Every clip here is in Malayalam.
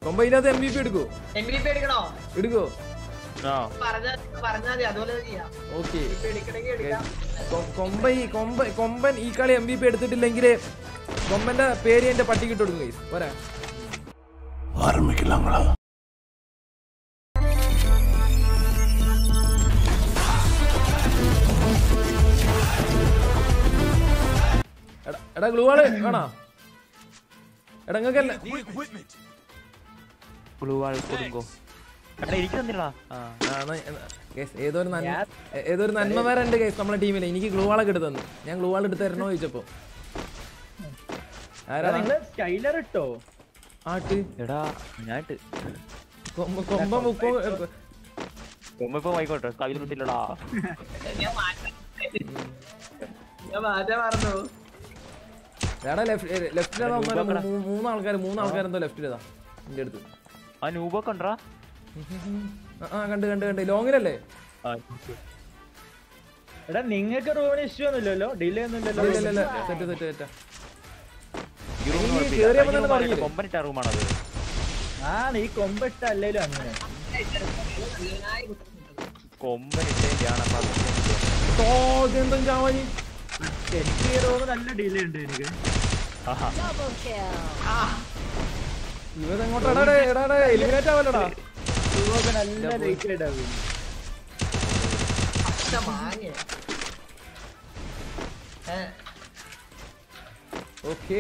കൊമ്പ ഇതിനകത്ത് എം ബി പി എടുക്കോ എം ബി പി എടുക്കണോ എടുക്കോ ആ പറഞ്ഞാ പറഞ്ഞാ മതി അതുപോലെ ചെയ്യാം ഓക്കെ ഇപ്പൊ എടുക്കണമെങ്കിൽ എടുക്കാം കൊമ്പ ഈ കൊമ്പ കൊമ്പൻ ഈ കളി എം ബി പി എടുത്തിട്ടില്ലെങ്കിൽ കൊമ്പന്റെ പേര് എന്റെ പട്ടിക്ക് ഇട്ട് കൊടുക്കും guys. പോരാ എടാ- എടാ ഗ്ലൂ ആള് വേണോ എടാ നിങ്ങൾക്കല്ല ഗ്ലൂ വാൾ കൊടുക്കോ എടാ എനിക്ക് തന്നില്ലടാ ആ ആ, എന്നാ- എന്നാ- guys, ഏതോ ഒരു നന്മ ഏ- ഏതോ ഒരു നന്മമാരുണ്ട് കേസ് നമ്മളെ ടീമിൽ എനിക്ക് ഗ്ലൂ വാളൊക്കെ എടുത്തു തന്നു ഞാൻ ഗ്ലൂ വാൾ എടുത്ത് തരണോ ചോദിച്ചപ്പോ ആരാ നിങ്ങള് സ്കൈലർ ഇട്ടോ ആട്ട് എടാ ഞാനിട്ട് കൊമ്പ കൊമ്പ മുപ്പോ കൊമ്പ ഇപ്പൊ വായിക്കോട്ടെ കവിത കിട്ടില്ലടാ ഞാൻ മാറ്റാം ഞാൻ മാറ്റാൻ മറന്നു എടാ ലെഫ്റ്റ് ലെഫ്റ്റിലേതാ ഒന്നല്ല മൂന്നാൾക്കാർ മൂന്നാൾക്കാർ എന്തോ ലെഫ്റ്റിലേതാ എന്റെ അടുത്ത് ആ നൂബൊക്കെ ഉണ്ടടാ ആ, ആ കണ്ട് കണ്ട് കണ്ട് ലോങ്ങിലല്ലേ ആ എടാ നിങ്ങക്ക് റൂമിന് ഇഷ്യൂ ഒന്നുമില്ലല്ലോ ഡിലേ ഒന്നും ഇല്ലല്ലോ ഇല്ല ഇല്ല സെറ്റ് സെറ്റ് സെറ്റ് ഈ room ഈ കുഴപ്പമില്ല. കേറിയപ്പോ ഈ തന്നെ room ആണല്ലേ, തുടങ്ങിയില്ലേ? കൊമ്പനിട്ട റൂമാണത് ആണ് ഈ കൊമ്പിട്ട അല്ലേലും അങ്ങനെ കൊമ്പനിട്ടാണ് അപ്പൊ ഓ ഇതെന്തും ചാവാനി എനിക്ക് ഈ റൂം നല്ല ഡിലേ ഉണ്ട് എനിക്ക് ആഹാ ഇവതെങ്ങോട്ടാ എടാ എടാ എലിമിനേറ്റ് ആവല്ലടാ റൂമൊക്കെ നല്ല ലേറ്റ് ആയിട്ടാവും പച്ച മാങ്ങ ഏ ഓക്കേ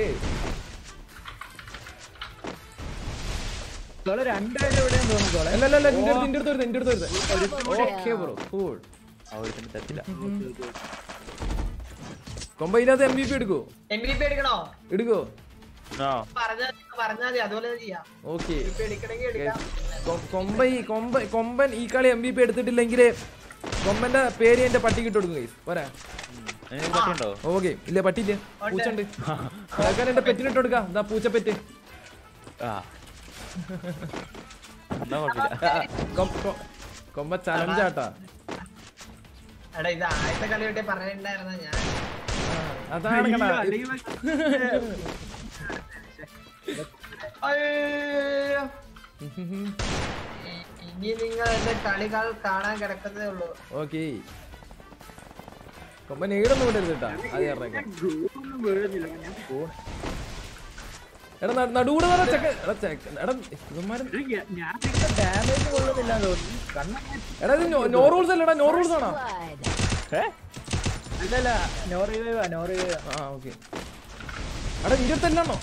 നിങ്ങള് രണ്ടുപേരും എവിടെയും തോന്നുന്നു അല്ല അല്ല അല്ല നിന്റെ അടുത്ത് നിന്റെ അടുത്ത് വരുന്നത് നിന്റെ അടുത്ത് വരുന്നത് ഓക്കേ ബ്രോ കൂൾ ആ ഒരുത്തിന് തരത്തില്ല കൊമ്പ ഇതിനകത്ത് എം ബി പി എടുക്കോ എം ബി പി എടുക്കണോ എടുക്കോ ആ പറഞ്ഞാ പറഞ്ഞാ മതി അതുപോലെ ചെയ്യാം ഓക്കെ ഇപ്പൊ എടുക്കണമെങ്കിൽ എടുക്കാം കൊമ്പ ഈ കൊമ്പ കൊമ്പൻ ഈ കളി എം ബി പി എടുത്തിട്ടില്ലെങ്കിൽ കൊമ്പന്റെ പേര് എന്റെ പട്ടിക്ക് ഇട്ട് കൊടുക്കും ഗൈസ് പോരാ നിനക്ക് പറ്റിയുണ്ടോ ഓക്കെ ഇല്ല പറ്റില്ല പൂച്ചുണ്ട് അതൊക്കെ എന്റെ പെറ്റിന് ഇട്ട് കൊടുക്കാം എന്താ പൂച്ചപ്പെറ്റ് ആ എന്നാ കുഴപ്പമില്ല ആ, ആ, കൊം- കൊ- കൊമ്പ ചലഞ്ചാട്ടാ എടാ ഇത് ആദ്യത്തെ കളി വിട്ടേ പറഞ്ഞിട്ടുണ്ടായിരുന്ന ഞാൻ അതാണ് കണ്ടാ അയ്യോ. ഇ- ഇനി നിങ്ങൾ എന്റെ കളികൾ കാണാൻ കിടക്കുന്നതേ ഉള്ളൂ ഓക്കെ കൊമ്പൻ ഏടൊന്നും വിടരുത് കേട്ടാ അത് ഇറക്കാം ഒന്നും വീഴുന്നില്ല ഞാൻ പോണ എടാ ന- നടുകൂടെ നട ചെക്ക എടാ ചെക്ക എടാ ഇവന്മാര് ഞാൻ ഡാമേജ് കൊള്ളുന്നില്ല തോന്നുന്നു കണ്ണ എടാ ഇത് നോ റൂൾസ് അല്ലടാ നോ റൂൾസ് ആണോ ഏ അല്ലല്ല നോ റിവൈവാ നോ റിവൈവാ ആ ഓക്കെ എടാ നിന്റെ അടുത്തല്ലാണോ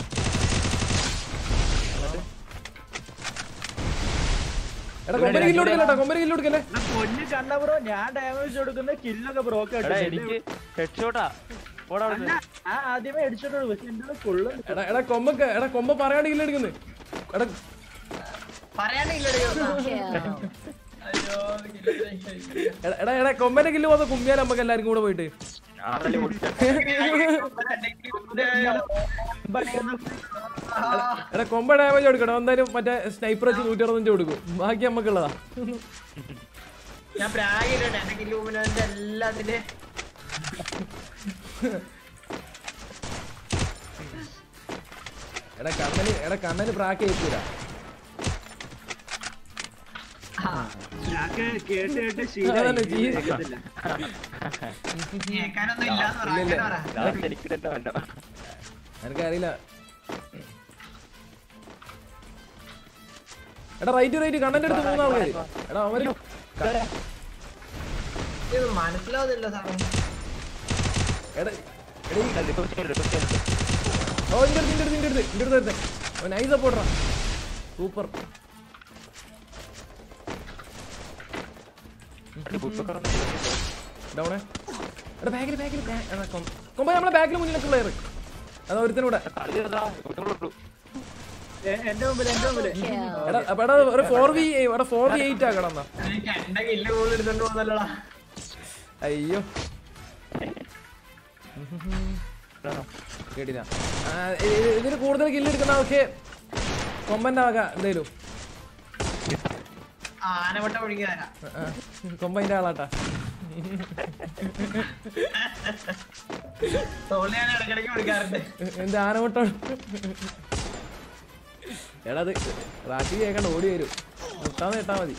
എടാ കൊമ്പന് കില്ല് കൊടുക്കല്ലേട്ടാ കൊമ്പന് കില്ല് കൊടുക്കല്ലേ പൊന്ന് കണ്ട ബ്രോ ഞാൻ ഡാമേജ് കൊടുക്കുന്ന കില്ലൊക്കെ ബ്രോക്ക് എടാ എനിക്ക് ഹെഡ് ഷോട്ടാ ഓടാ അവിടുന്ന് ആ ആദ്യമേ അടിച്ചിട്ടുള്ളൂ പക്ഷെ എന്റെ കൊള്ളും എടാ എടാ കൊമ്പൊക്കെ എടാ കൊമ്പ പറയാണ്ട് കില്ല് എടുക്കുന്നത് എടാ പറയാണ്ടില്ലേ അയ്യോ എടാ, എടാ എടാ കൊമ്പന്റെ കില്ല് പോകുന്ന കുമ്മിയാൽ നമുക്ക് എല്ലാവർക്കും കൂടെ പോയിട്ട് ആറല്ലേ ഓടിച്ച എടാ കൊമ്പ ഡാമേജ് കൊടുക്കണം എന്തായാലും മറ്റേ സ്നൈപ്പർ വെച്ച് നൂറ്റി അറുപത്തഞ്ച് കൊടുക്കും ബാക്കി നമുക്കുള്ളതാ ഞാൻ പ്രാഗിട്ടുണ്ട് എന്റെ കിലൂമിനോന്റെ എല്ലാത്തിന്റെ എടാ കണ്ണന് എടാ കണ്ണന് പ്രാക്ക് ഏൽക്കൂല കേട്ട് കേട്ട് അതന്നെ ജീ- കേൾക്കാനൊന്നും ഇല്ലാന്ന് പറ ഇല്ല, അങ്ങനെ ഇല്ല. പറ എനിക്ക് തന്നെ വേണ്ട എനിക്കറിയില്ല എടാ റൈറ്റ് റൈറ്റ് കണ്ണന്റെ അടുത്ത് മൂന്നാൾക്കാര് എടാ അവര് ഇത് മനസ്സിലാവുന്നില്ല സാറേ എടാ എടാ ഈ- ഇത് കുറച്ചുണ്ട്, കുറച്ചുണ്ട്. ഓ ഇന്റെ അടുത്ത് ഇന്റെ അടുത്ത് ഇന്റെ അടുത്ത് ഇന്റെ അടുത്ത് എടുത്തേ ഓ നൈസ് സപ്പോർട്ടറാ സൂപ്പർ ഒരു കുത്തൊക്കെ നടന്നു. ഡൗണേ എടാ ബാക്കിൽ ബാക്കിൽ കൊമ്പ നമ്മളെ ബാക്കിൽ മുന്നിലൊക്കെ പ്ലെയർ അതാ ഒരുത്തനൂടെ കളി ചെറുതാ, കുത്തൊക്കെ ഇട്ടു. എന്റെ മുമ്പിൽ എന്റെ മുമ്പിൽ എടാ അപ്പൊ എടാ ഒരു ഫോർ വി എടാ ഫോർ വി എയ്റ്റ് ആക്കണം എന്നാ എനിക്ക് എന്റെ കില്ല് കൂടുതൽ എടുത്തോണ്ട് പോകുന്നല്ലോടാ അയ്യോ കേട്ടില്ല ആ, ഇ- ഇ- ഇതിന് കൂടുതൽ കില്ല് എടുക്കുന്ന പക്ഷേ കൊമ്പന്റെ വക എന്തേലും ആനവട്ട ഒഴുകി തരാം ആ, കൊമ്പന്റെ ആളാട്ടാ തോളി ഞാൻ ഇടയ്ക്കിടയ്ക്ക് കൊടുക്കാറുണ്ട് എന്റെ ആനമുട്ടം എടാ അത് റാഷി കേൾക്കണ്ട ഓടി വരും മുട്ടാന്ന് കേട്ടാ മതി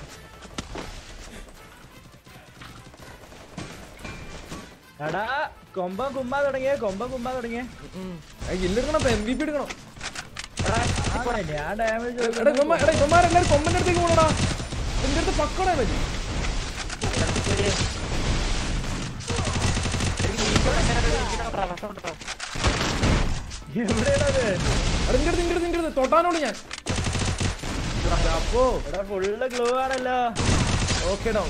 എടാ കൊമ്പം കുമ്മാ തുടങ്ങിയേ കൊമ്പം കുമ്മാ തുടങ്ങിയേ ഗില്ലെടുക്കണം എം വി പി എടുക്കണം ആ, ഞാൻ ഡാമേജ് എടാ ഇവന്മാ- എടാ ഇവന്മാരെല്ലാരും കൊമ്പന്റെ അടുത്തേക്ക് പോണടാ എന്റെ അടുത്ത് പക്കടേ മതി എവിടെയാണത് എടാ നിന്റെ അടുത്ത് നിന്റെ അടുത്ത് നിന്റെ അടുത്ത് തൊട്ടാനോട് ഞാൻ അപ്പോ എടാ ഫുള്ള് ഗ്ലൂ ആണല്ലോ ഓക്കെ ഡൗൺ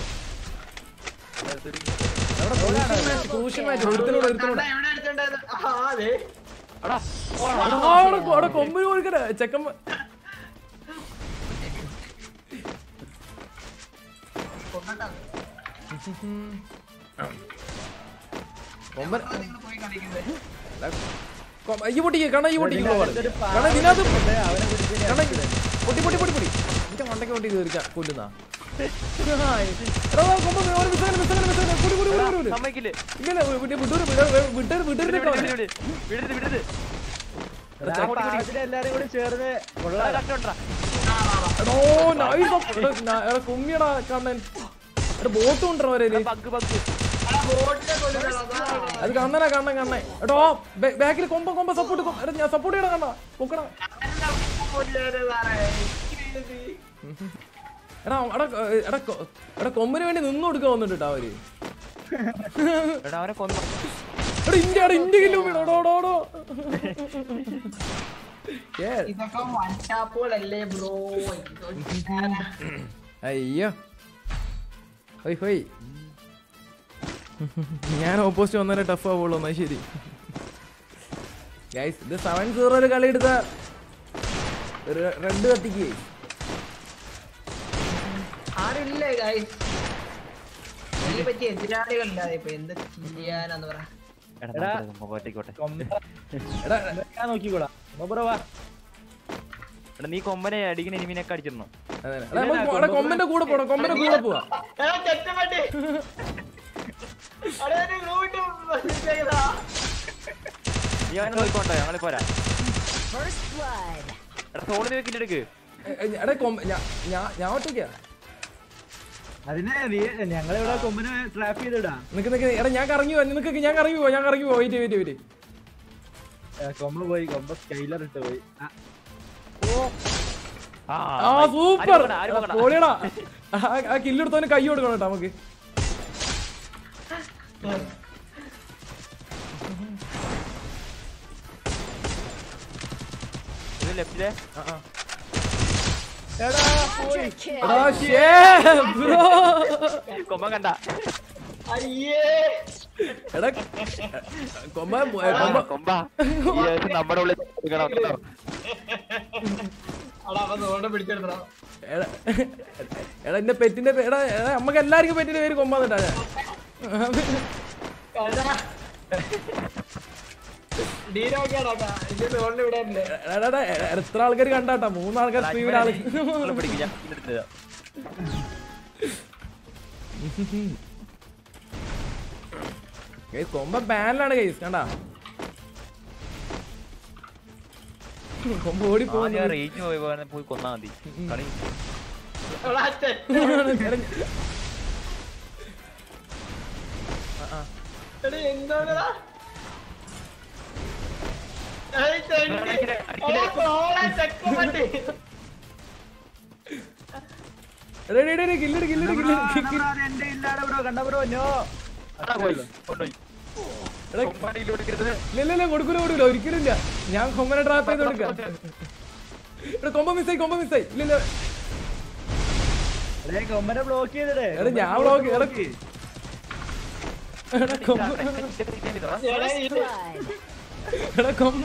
ക്രൂഷ്യൽ മാച്ച് ഒരുത്തിനോട് ഒരുത്തിനോട് കണ്ണ എവിടെ എടുത്തോണ്ടായത് ആ അതെ എടാ അവിടെ അവിടെ കൊമ്പിന് കൊടുക്കണ ചെക്കൻ കൊണ്ടട്ടാ കൊമ്പൻ നിങ്ങൾ പോയി കളിക്കുന്നത് കൊ- ഈ പൊട്ടിക്ക് കണ്ണ ഈ പൊട്ടിക്ക് ഇതിനകത്തൊരു പാവം കണ്ണ ഇതിനകത്ത് ഉണ്ട്, അവനെ പിടിച്ച് കണ്ണ പൊട്ടി പൊട്ടി പൊട്ടി പൊട്ടി എന്റെ മണ്ടയ്ക്ക് പൊട്ടി തീർക്കാം കൊല്ലുന്ന എടാ കൊമ്പ ഒരു മിസ്സങ്ങനെ മിസ്സങ്ങനെ മിസ്സങ്ങനെ കുടി കുടി കുടി കുടി സമ്മതിക്കില്ലേ ഇല്ല വിട്ടൂര് വിട്ടൂര് വിട്ടൂര് വിട്ടൂര് വിടരുത് വിടരുത് വിടരുത് എടാ, ആ പാവത്തിനെ എല്ലാരും കൂടി ചേർന്ന് കൊള്ളാം കണ്ടോണ്ടാ എടോ നൈസ് കുമ്മിയടാ കണ്ണൻ എടാ ബോട്ട് കൊണ്ടുവരാ വരേല് ബഗ് ബഗ് ആ ബോട്ടിനെ കൊല്ലുന്നതാ അത് കണ്ണനാ കണ്ണൻ കണ്ണൻ എടോ ബാക്കിൽ കൊമ്പ കൊമ്പ സപ്പോർട്ട് എടാ ഞാൻ സപ്പോർട്ട് ചെയ്യണം കണ്ണ പൊക്കണം എടാ എടാ എടാ കൊ- എടാ കൊമ്പിന് വേണ്ടി നിന്ന് കൊടുക്കാൻ വന്നിട്ട് കേട്ടോ അവര് എടാ അവനെ കൊന്നു എടാ ഇന്ത്യ എടാ ഇന്ത്യ കിലോ ഓടോടോടോ ഇതൊക്കെ വൺഷാപ്പുകളല്ലേ ബ്രോ അയ്യോ ഹോയ് ഹോയ് ഞാൻ ഓപ്പോസിറ്റ് വന്നാലേ ടഫ് ആവുള്ളൂ എന്നാ ശരി ഗൈസ് ഇത് സെവൻ സീറോയില് കളി എടുത്ത റെഡ് കത്തിക്ക് ആരില്ലേ ഗൈസ് ഇതിനെ പറ്റി എതിരാളികളില്ലാതെ ഇപ്പൊ എന്ത് ചെയ്യാനാന്ന് പറ എടാ എടാ. നമുക്ക് ഒറ്റയ്ക്കോട്ടെ കൊമ്പ എടാ ഞാൻ നോക്കിക്കോളാം ബ്രോ വാ എടാ നീ കൊമ്പനെ അടിക്കുന്ന എനിമിനൊക്കെ അടിച്ചിരുന്നു അതെ, അതെ. എടാ, നമുക്ക് കൊ- എടാ, കൊമ്പന്റെ കൂടെ പോണം കൊമ്പന്റെ കൂടെ പോവാ എടാ, ചെറ്റപ്പട്ടി. അവിടെ ഒരു glue ഇട്ട് വെച്ചേക്കടാ. നീ അവനെ നോക്കിക്കോട്ടെ ഞങ്ങളി പോരാ എടാ സോളിന് വെക്കില്ല എടുക്ക് എ, എ, എടാ കൊമ്പ ഞാ- ഞാ- ഞാൻ ഒറ്റയ്ക്കാ അതിനെ നീ ഞങ്ങളിവിടെ കൊമ്പിനെ ട്രാപ്പ് ചെയ്തിടാ നിക്ക് നിക്ക് എടാ ഞാൻ കറങ്ങി പോവാ നിനക്ക് ഞാൻ കറങ്ങി പോവാ ഞാൻ കറങ്ങി പോവാ വെയിറ്റ് വെയിറ്റ് വെയിറ്റ് ഏ, കൊമ്പ് പോയി കൊമ്പ സ്കൈലർ ഇട്ട് പോയി ആ, ആ ആ സൂപ്പർ ആരും പോകണ്ട, ആരും പോകണ്ട. പൊളിയടാ ആ- ആ കില്ലെടുത്തവന് കൈ കൊടുക്കണം കേട്ടോ നമുക്ക് ഇത് ലെഫ്റ്റിലെ ആ, ആ. എടാ പോയി എടാ ഷേ ബ്രോ കൊമ്പൻ കണ്ട അയ്യേ എടാ കൊമ്പ കൊമ്പ കൊമ്പ ഈ ദിവസം നമ്മുടെ ഉള്ളിൽ എടുക്കണം കേട്ടോ. അടാ അപ്പൊ തോണ്ട പിടിച്ചെടുത്തോ എടാ എടാ എന്റെ പെറ്റിന്റെ പേ- എടാ എടാ നമുക്ക് എല്ലാവർക്കും പെറ്റിന്റെ പേര് കൊമ്പാന്നിട്ടാ ഞാൻ ഡീനോക്കെയാണോ ഇത് തോണ്ട വിടാനില്ലേ എടാ എടാ, എടാ, എത്ര ആൾക്കാർ കണ്ടാട്ടാ മൂന്നാൾക്കാർ സ്ട്രീമിൽ ആള് നിങ്ങളെ പിടിക്കും ഞാൻ എടുത്തതാ ഗൈസ് കൊമ്പ ബാനിലാണ് ഗൈസ് കണ്ടാ കൊമ്പ് ഓടി ആ പോകുന്നു ഞാൻ റേഞ്ച് പോയി പോകാൻ പോയി കൊന്നാ മതി കളി എടാ, ചെറ്റ. എടാ, എന്താണെടാ? ഏയ്, തെണ്ടി. അടിക്കല്, അടിക്കല്. എടാ, പോടാ, ചെക്കപ്പട്ടി. കില്ലട് കില്ലട് കില്ലട് എന്റെ ഇല്ലാടെ ബ്രോ കണ്ട ബ്രോ നോ എടാ, പോയി. കൊണ്ടുപോയി. എടാ കൊമ്പടിയിൽ കൊടുക്കരുത്. ഇല്ല ഇല്ല കൊടുക്കൂല കൊടുക്കൂല ഒരിക്കലും ഇല്ല ഞാൻ കൊമ്പനെ ട്രാപ്പ് ചെയ്ത് കൊടുക്കാം എടാ കൊമ്പ മിസ്സായി കൊമ്പ മിസ്സായി ഇല്ല ഇല്ല എടേ കൊമ്പനെ ബ്ലോക്ക് ചെയ്തിടേ എടാ ഞാൻ block- എടാ, എടാ കൊമ്പ എടാ, ഇത് എടാ കൊമ്പ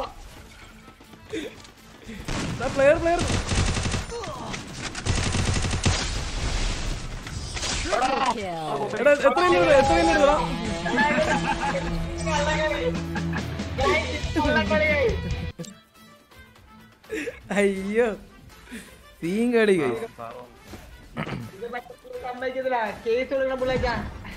പ്ലെയർ പ്ലെയർ എടാ എത്ര ഇല്ല എത്ര ഇല്ല കള്ളക്കളി. Guys, ഇത് കള്ളക്കളിയായി. അയ്യോ സീൻ കളി കൈ ഇത് പറ്റത്തില്ല, സമ്മതിക്കത്തില്ല. കേസ് കൊടുക്കണം പിള്ളേക്കാ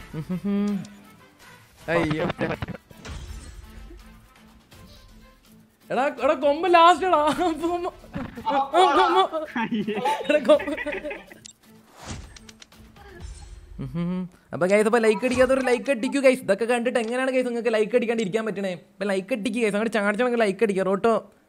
അയ്യോ എടാ എടാ കൊമ്പ് ലാസ്റ്റ് എടാ കൊമ്പ് എടാ, കൊമ്പ്. ഉം. അപ്പൊ ഗൈസ് അപ്പൊ ലൈക്ക് അടിക്കാത്തൊരു ലൈക്ക് അടിക്കൂ ഗൈസ് ഇതൊക്കെ കണ്ടിട്ട് എങ്ങനെയാണ് ഗൈസ് നിങ്ങൾക്ക് ലൈക്ക് അടിക്കാണ്ട് ഇരിക്കാൻ പറ്റണേ അപ്പൊ ലൈക്ക് അടിക്കുക ഗൈസ് അങ്ങോട്ട് ചാടിച്ചാൽ ലൈക്ക് അടിക്കുക റോട്ടോ